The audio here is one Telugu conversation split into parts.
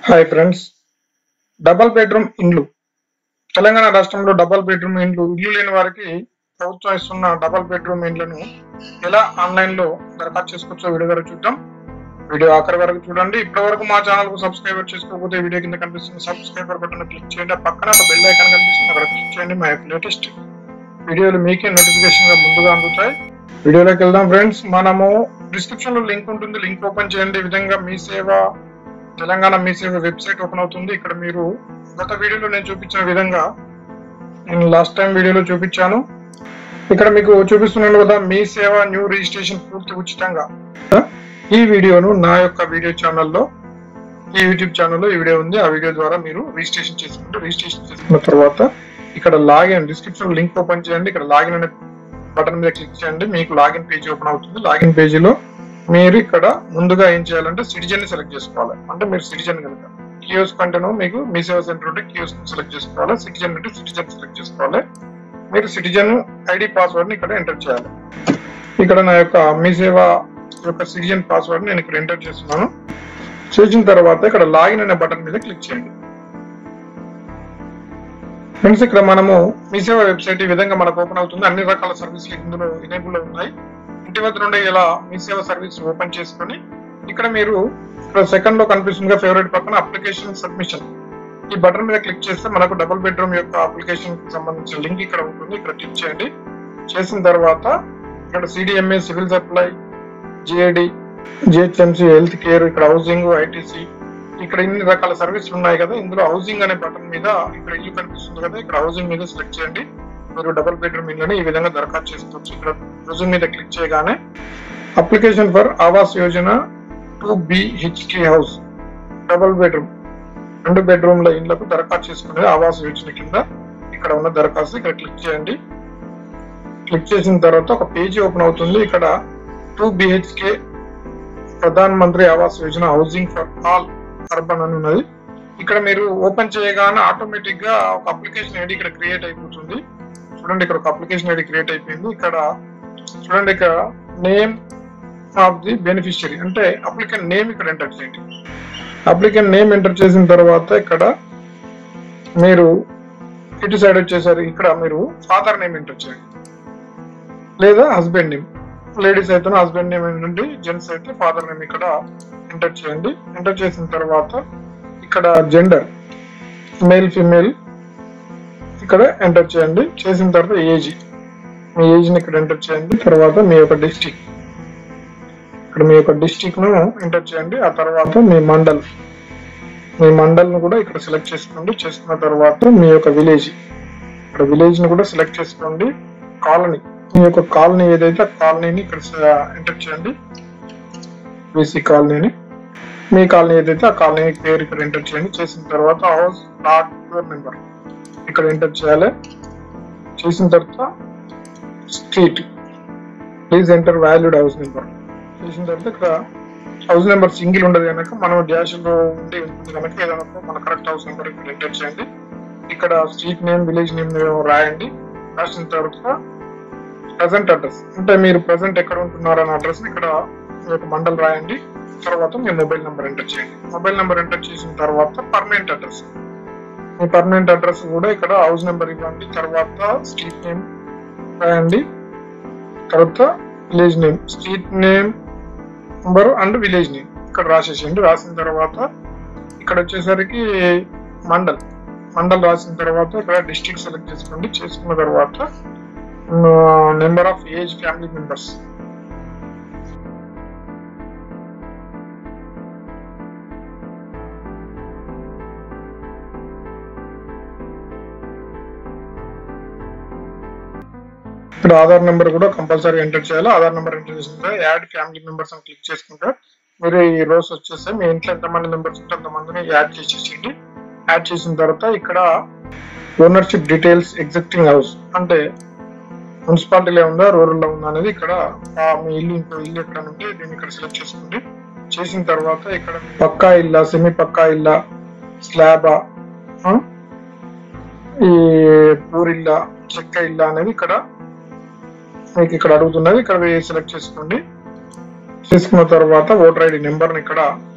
హాయ్ ఫ్రెండ్స్ డబల్ బెడ్రూమ్ ఇండ్లు తెలంగాణ రాష్ట్రంలో డబల్ బెడ్రూమ్ ఇండ్లు ఇల్లు లేని వారికి ప్రభుత్వం ఇస్తున్న డబల్ బెడ్రూమ్ ఇండ్లను ఎలా ఆన్లైన్ లో దరఖాస్తు చేసుకోవచ్చో వీడియో ద్వారా చూద్దాం వీడియో ఆఖరి వరకు చూడండి ఇప్పటి వరకు మా ఛానల్ కు సబ్స్క్రైబర్ చేసుకోకపోతే వీడియో కింద కనిపిస్తున్న సబ్స్క్రైబర్ బటన్ క్లిక్ చేయండి ఆ పక్కన ఒక బెల్ ఐకాన్ కనిపిస్తుంది అక్కడ క్లిక్ చేయండి మా లేటెస్ట్ వీడియోలు మీకే నోటిఫికేషన్ గా ముందుగా అందుతాయి వీడియోలోకి వెళ్దాం ఫ్రెండ్స్ మనము డిస్క్రిప్షన్ లో లింక్ ఉంటుంది లింక్ ఓపెన్ చేయండి ఈ విధంగా మీ సేవ తెలంగాణ మీ సేవ వెబ్సైట్ ఓపెన్ అవుతుంది ఇక్కడ మీరు గత వీడియోలో నేను చూపించిన విధంగా నేను లాస్ట్ టైం వీడియోలో చూపించాను ఇక్కడ మీకు చూపిస్తున్నాను కదా మీ సేవ న్యూ రిజిస్ట్రేషన్ పూర్తి ఉచితంగా ఈ వీడియోను నా యొక్క వీడియో ఛానల్లో ఈ యూట్యూబ్ ఛానల్లో ఈ వీడియో ఉంది ఆ వీడియో ద్వారా మీరు రిజిస్ట్రేషన్ చేసుకుంటే రిజిస్ట్రేషన్ చేసుకున్న తర్వాత ఇక్కడ లాగిన్ డిస్క్రిప్షన్ లింక్ ఓపెన్ చేయండి ఇక్కడ లాగిన్ అనే బటన్ మీద క్లిక్ చేయండి మీకు లాగిన్ పేజీ ఓపెన్ అవుతుంది లాగిన్ పేజీలో మీరు ఇక్కడ ముందుగా ఏం చేయాలంటే సిటిజన్ ని సెలెక్ట్ చేసుకోవాలి అంటే మీరు సిటిజన్ కనుక కియోస్ కంటేనో మీకు మీ సేవా సెంటర్ ఉంటే కియోస్ సెలెక్ట్ చేసుకోవాలి సిటిజన్ అంటే సిటిజన్ సెలెక్ట్ చేసుకోవాలి మీరు సిటిజన్ ఐడి పాస్వర్డ్ ని ఇక్కడ ఎంటర్ చేయాలి ఇక్కడ నా యొక్క మీ సేవ యొక్క సిటిజన్ పాస్వర్డ్ నేను ఇక్కడ ఎంటర్ చేస్తున్నాను చేసిన తర్వాత ఇక్కడ లాగిన్ అనే బటన్ మీద క్లిక్ చేయండి ఫ్రెండ్స్ ఇక్కడ మనము మీ సేవ వెబ్సైట్ ఈ విధంగా మనకు ఓపెన్ అవుతుంది అన్ని రకాల సర్వీసులు ఇందులో ఎనేబుల్ ఉన్నాయి ఇంటి వద్ద నుండి ఇలా మీ సేవ సర్వీస్ ఓపెన్ చేసుకొని ఇక్కడ మీరు ఇక్కడ సెకండ్ లో కనిపిస్తుంది ఫేవరెట్ పక్కన అప్లికేషన్ సబ్మిషన్ ఈ బటన్ మీద క్లిక్ చేస్తే మనకు డబుల్ బెడ్రూమ్ యొక్క అప్లికేషన్ కి సంబంధించిన లింక్ ఇక్కడ ఉంటుంది ఇక్కడ క్లిక్ చేయండి చేసిన తర్వాత ఇక్కడ CDMA civil supply GID GHMC health care ఇక్కడ హౌసింగ్ ఐటీసీ ఇక్కడ ఇన్ని రకాల సర్వీసులు ఉన్నాయి కదా ఇందులో హౌసింగ్ అనే బటన్ మీద ఇక్కడ ఇల్లు కనిపిస్తుంది కదా ఇక్కడ హౌసింగ్ మీద సెలెక్ట్ చేయండి మీరు డబుల్ బెడ్రూమ్ ఇల్లుని ఈ విధంగా దరఖాస్తు చేసుకోవచ్చు ఇక్కడ హౌసింగ్ మీద క్లిక్ చేయగానే application for Awas Yojana two BHK house double bedroom రెండు బెడ్రూమ్ల ఇళ్లకు దరఖాస్తు చేసుకునేది ఆవాస్ యోజన కింద ఇక్కడ ఉన్న దరఖాస్తు ఇక్కడ క్లిక్ చేయండి క్లిక్ చేసిన తర్వాత ఒక పేజీ ఓపెన్ అవుతుంది ఇక్కడ two BHK Pradhan Mantri Awas Yojana housing for all urban అని ఉన్నది ఇక్కడ మీరు ఓపెన్ చేయగానే ఆటోమేటిక్ గా ఒక అప్లికేషన్ ఐడి ఇక్కడ క్రియేట్ అయిపోతుంది చూడండి ఇక్కడ ఒక అప్లికేషన్ ఐడి క్రియేట్ అయిపోయింది ఇక్కడ చూడండి ఇక్కడ నేమ్ ఆఫ్ ది బెనిఫిషియరీ అంటే అప్లికెంట్ నేమ్ ఇక్కడ ఎంటర్ చేయండి అప్లికెంట్ నేమ్ ఎంటర్ చేసిన తర్వాత ఇక్కడ మీరు ఇటు సైడ్ వచ్చేసరికి ఇక్కడ మీరు ఫాదర్ నేమ్ ఎంటర్ చేయండి లేదా హస్బెండ్ నేమ్ లేడీస్ అయితే హస్బెండ్ నేమ్ ఏంటంటే జెంట్స్ అయితే ఫాదర్ నేమ్ ఇక్కడ ఎంటర్ చేయండి ఎంటర్ చేసిన తర్వాత ఇక్కడ జెండర్ మేల్ ఫిమేల్ ఇక్కడ ఎంటర్ చేయండి చేసిన తర్వాత ఏజ్ మీ ఏజ్ ని ఇక్కడ ఎంటర్ చేయండి తర్వాత మీ యొక్క డిస్టిక్ ఇక్కడ మీ యొక్క డిస్టిక్ ను ఎంటర్ చేయండి ఆ తర్వాత మీ మండల్ మీ మండల్ ను కూడా ఇక్కడ సెలెక్ట్ చేసుకోండి చేసుకున్న తర్వాత మీ యొక్క విలేజ్ ఇక్కడ విలేజ్ ని కూడా సెలెక్ట్ చేసుకోండి కాలనీ మీ యొక్క కాలనీ ఏదైతే ఆ కాలనీని ఇక్కడ ఎంటర్ చేయండి బీసీ కాలనీని మీ కాలనీ ఏదైతే ఆ కాలనీ పేరు ఇక్కడ ఎంటర్ చేయండి చేసిన తర్వాత హౌస్ ప్లాట్ డోర్ నెంబర్ ఇక్కడ ఎంటర్ చేయాలి చేసిన తర్వాత street please enter valid house number చేసిన తర్వాత ఇక్కడ హౌస్ నెంబర్ సింగిల్ ఉండదు కనుక మనం డాష్ లో ఉండి ఉంటుంది కనుక ఏదైనా ఒక మన కరెక్ట్ హౌస్ నెంబర్ ఇక్కడ ఎంటర్ చేయండి ఇక్కడ స్ట్రీట్ నేమ్ విలేజ్ నేమ్ రాయండి రాసిన తర్వాత ప్రజెంట్ అడ్రస్ అంటే మీరు ప్రజెంట్ ఎక్కడ ఉంటున్నారు అనే అడ్రస్ ఇక్కడ మీ యొక్క మండల్ రాయండి తర్వాత మీ మొబైల్ నెంబర్ ఎంటర్ చేయండి మొబైల్ నెంబర్ ఎంటర్ చేసిన తర్వాత పర్మనెంట్ అడ్రస్ మీ పర్మనెంట్ అడ్రస్ కూడా ఇక్కడ హౌస్ నెంబర్ ఇవ్వండి తర్వాత స్ట్రీట్ నేమ్ రాయండి తర్వాత village name street name number and village name ఇక్కడ రాసేసేయండి రాసిన తర్వాత ఇక్కడ వచ్చేసరికి మండల్ మండల్ రాసిన తర్వాత ఇక్కడ డిస్ట్రిక్ట్ సెలెక్ట్ చేసుకోండి చేసుకున్న తర్వాత number of age family members ఇక్కడ ఆధార్ నెంబర్ కూడా కంపల్సరీ ఎంటర్ చేయాలి ఆధార్ నెంబర్ ఎంటర్ చేసిన యాడ్ ఫ్యామిలీ మెంబర్స్ అని క్లిక్ చేసుకుంటే మీరు ఈ రోజు వచ్చేస్తే మీ ఇంట్లో ఎంతమంది మెంబర్స్ ఉంటే అంతమందిని యాడ్ చేసేసిండి యాడ్ చేసిన తర్వాత ఇక్కడ ఓనర్షిప్ డీటెయిల్స్ ఎగ్జిస్టింగ్ హౌస్ అంటే మున్సిపాలిటీలో ఉందా రూరల్ లో ఉందా అనేది ఇక్కడ ఆ మీ ఇల్లు ఇంకో ఇల్లు ఎక్కడ ఉంటే దీన్ని ఇక్కడ సెలెక్ట్ చేసుకోండి చేసిన తర్వాత ఇక్కడ పక్కా ఇల్లా సెమీ పక్కా ఇల్లా స్లాబా ఆ, ఈ పూరిల్లా చెక్క ఇల్లా అనేది ఇక్కడ మీకు ఇక్కడ అడుగుతున్నది ఇక్కడ సెలెక్ట్ చేసుకోండి చేసుకున్న తర్వాత ఓటర్ ఐడి నెంబర్ని ఇక్కడ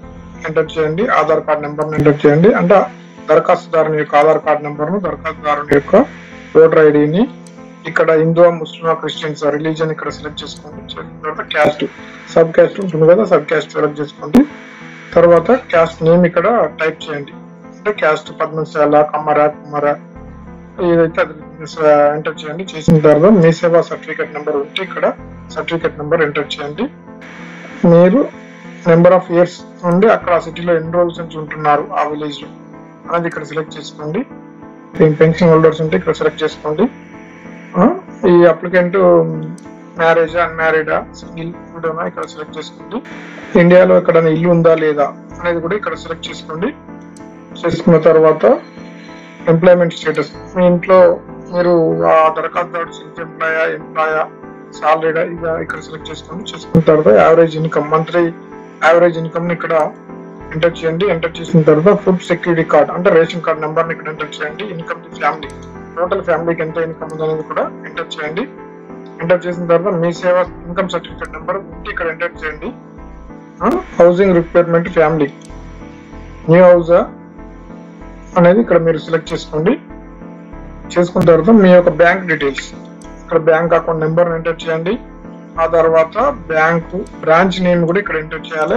ఎంటర్ చేయండి ఆధార్ కార్డ్ నెంబర్ను ఎంటర్ చేయండి అంటే దరఖాస్తుదారుని యొక్క ఆధార్ కార్డ్ నెంబర్ను దరఖాస్తుదారుని యొక్క ఓటర్ ఐడిని ఇక్కడ హిందూ ముస్లిం క్రిస్టియన్స్ రిలీజన్ ఇక్కడ సెలెక్ట్ చేసుకోండి చేసిన తర్వాత క్యాస్ట్ సబ్ క్యాస్ట్ ఉంటుంది కదా సబ్ క్యాస్ట్ సెలెక్ట్ చేసుకోండి తర్వాత క్యాస్ట్ నేమ్ ఇక్కడ టైప్ చేయండి అంటే క్యాస్ట్ పద్మశాల కమ్మర కుమ్మర ఏదైతే అది ఎంటర్ చేయండి చేసిన తర్వాత మీ సేవా సర్టిఫికేట్ నెంబర్ ఉంటే ఇక్కడ సర్టిఫికేట్ నెంబర్ ఎంటర్ చేయండి మీరు నెంబర్ ఆఫ్ ఇయర్స్ నుండి అక్కడ ఆ సిటీలో ఎన్ని రోజుల నుంచి ఉంటున్నారు ఆ విలేజ్ లో అనేది ఇక్కడ సెలెక్ట్ చేసుకోండి పెన్షన్ హోల్డర్స్ ఉంటే ఇక్కడ సెలెక్ట్ చేసుకోండి ఆ, ఈ అప్లికెంట్ మ్యారేజ్ అన్మ్యారీడా సింగిల్ కూడా ఇక్కడ సెలెక్ట్ చేసుకోండి ఇండియాలో ఎక్కడ ఇల్లు ఉందా లేదా అనేది కూడా ఇక్కడ సెలెక్ట్ చేసుకోండి చేసుకున్న తర్వాత ఎంప్లాయ్మెంట్ స్టేటస్ మీ ఇంట్లో మీరు ఆ దరఖాస్తుదారు సెల్ఫ్ ఎంప్లాయా ఎంప్లాయా సాలరీడా ఇక ఇక్కడ సెలెక్ట్ చేసుకోండి చేసుకున్న తర్వాత average income monthly average income ని ఇక్కడ ఎంటర్ చేయండి ఎంటర్ చేసిన తర్వాత ఫుడ్ సెక్యూరిటీ కార్డ్ అంటే రేషన్ కార్డ్ నెంబర్ ని ఇక్కడ ఎంటర్ చేయండి ఇన్కమ్ ది ఫ్యామిలీ టోటల్ ఫ్యామిలీకి ఎంత ఇన్కమ్ ఉందనేది కూడా ఎంటర్ చేయండి ఎంటర్ చేసిన తర్వాత మీ సేవ ఇన్కమ్ సర్టిఫికేట్ నెంబర్ ఉంటే ఇక్కడ ఎంటర్ చేయండి housing requirement family new house అనేది ఇక్కడ మీరు సెలెక్ట్ చేసుకోండి చేసుకున్న తర్వాత మీ యొక్క బ్యాంక్ డీటెయిల్స్ ఇక్కడ బ్యాంక్ అకౌంట్ నెంబర్ ఎంటర్ చేయండి ఆ తర్వాత బ్యాంకు బ్రాంచ్ నేమ్ కూడా ఇక్కడ ఎంటర్ చేయాలి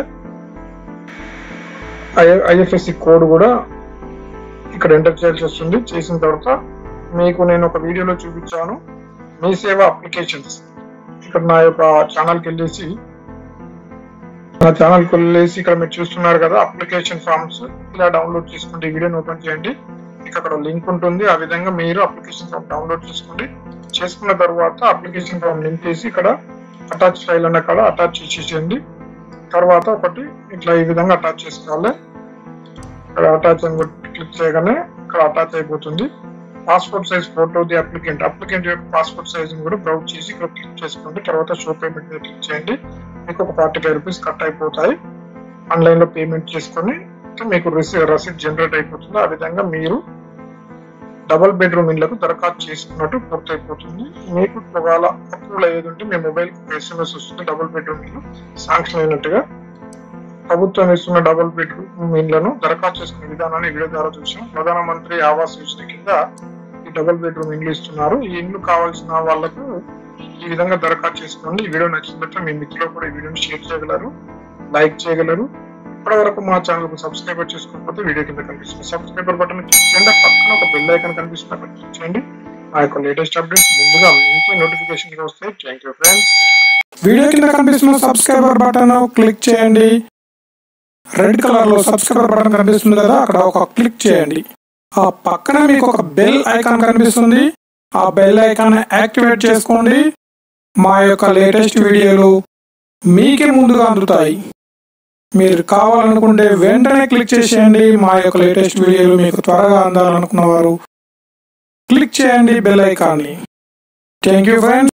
ఐఎఫ్ఎస్సి కోడ్ కూడా ఇక్కడ ఎంటర్ చేయాల్సి వస్తుంది చేసిన తర్వాత మీకు నేను ఒక వీడియోలో చూపించాను మీ సేవ అప్లికేషన్స్ ఇక్కడ నా యొక్క ఛానల్కి వెళ్ళేసి నా ఛానల్కి వెళ్ళేసి ఇక్కడ మీరు చూస్తున్నారు కదా అప్లికేషన్ ఫామ్స్ ఇలా డౌన్లోడ్ చేసుకుంటే ఈ వీడియోని ఓపెన్ చేయండి మీకు అక్కడ లింక్ ఉంటుంది ఆ విధంగా మీరు అప్లికేషన్ ఫామ్ డౌన్లోడ్ చేసుకోండి చేసుకున్న తర్వాత అప్లికేషన్ ఫామ్ లింక్ చేసి ఇక్కడ అటాచ్ ఫైల్ అన్న కాడ అటాచ్ చేసేయండి తర్వాత ఒకటి ఇట్లా ఈ విధంగా అటాచ్ చేసుకోవాలి ఇక్కడ అటాచ్ అని క్లిక్ చేయగానే ఇక్కడ అటాచ్ అయిపోతుంది passport size photo the applicant applicant యొక్క పాస్పోర్ట్ సైజ్ కూడా బ్రౌజ్ చేసి ఇక్కడ క్లిక్ చేసుకోండి తర్వాత షో పేమెంట్ మీద క్లిక్ చేయండి మీకు ఒక ఫార్టీ ఫైవ్ రూపీస్ కట్ అయిపోతాయి ఆన్లైన్ లో పేమెంట్ చేసుకొని మీకు రసీద్ జనరేట్ అయిపోతుంది ఆ విధంగా మీరు డబుల్ బెడ్రూమ్ ఇళ్లకు దరఖాస్తు చేసుకున్నట్టు పూర్తయిపోతుంది మీకు ఒకవేళ అప్రూవల్ అయ్యేది ఉంటే మీ మొబైల్ ఎస్ఎంఎస్ వస్తుంది డబుల్ బెడ్రూమ్ ఇల్లు శాంక్షన్ అయినట్టుగా ప్రభుత్వం ఇస్తున్న డబుల్ బెడ్రూమ్ ఇళ్లను దరఖాస్తు చేసుకునే విధానాన్ని ఈ వీడియో ద్వారా చూసాం ప్రధానమంత్రి ఆవాస్ యోజన కింద ఈ డబుల్ బెడ్రూమ్ ఇల్లు ఇస్తున్నారు ఈ ఇల్లు కావాల్సిన వాళ్ళకు ఈ విధంగా దరఖాస్తు చేసుకోండి ఈ వీడియో నచ్చినట్లయితే మీ మిత్రులు కూడా ఈ వీడియోని షేర్ చేయగలరు లైక్ చేయగలరు ఇప్పటి వరకు మా ఛానల్ కు సబ్స్క్రైబర్ చేసుకోకపోతే వీడియో కింద కనిపిస్తుంది సబ్స్క్రైబర్ బటన్ క్లిక్ చేయండి పక్కన ఒక బెల్ ఐకాన్ కనిపిస్తుంది అక్కడ క్లిక్ చేయండి ఆ యొక్క లేటెస్ట్ అప్డేట్స్ ముందుగా మీకే నోటిఫికేషన్ వస్తాయి థ్యాంక్ యూ ఫ్రెండ్స్ వీడియో కింద కనిపిస్తున్న సబ్స్క్రైబర్ బటన్ క్లిక్ చేయండి రెడ్ కలర్ లో సబ్స్క్రైబర్ బటన్ కనిపిస్తుంది కదా అక్కడ ఒక క్లిక్ చేయండి ఆ పక్కన మీకు ఒక బెల్ ఐకాన్ కనిపిస్తుంది ఆ బెల్ ఐకాన్ యాక్టివేట్ చేసుకోండి మా యొక్క లేటెస్ట్ వీడియోలు మీకే ముందుగా అందుతాయి మీరు కావాలనుకుంటే వెంటనే క్లిక్ చేసేయండి మా యొక్క లేటెస్ట్ వీడియోలు మీకు త్వరగా అందాలనుకున్న వారు క్లిక్ చేయండి బెల్ ఐకాన్ని థ్యాంక్ యూ ఫ్రెండ్స్